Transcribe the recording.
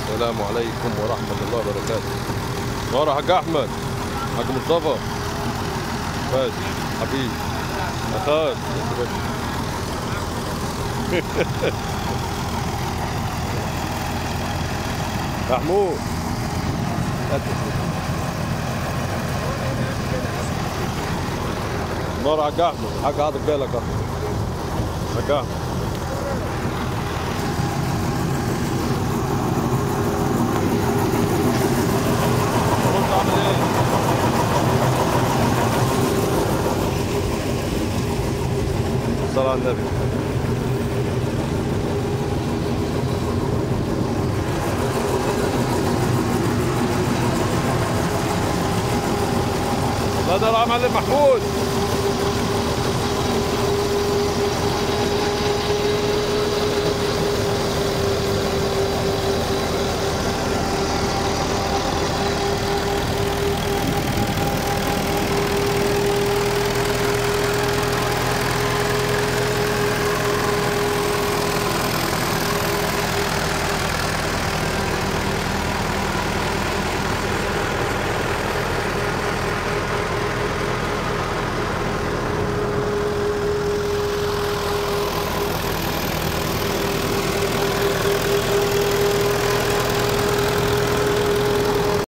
السلام عليكم ورحمة الله وبركاته نور يا حاج أحمد حاج مصطفى فادي حبيبي أخاك محمود نور يا حاج أحمد حاج عاطف جاي لك أهو حاج أحمد رد عامل ايه؟ الصلاة على النبي الله يدار على معلم محمود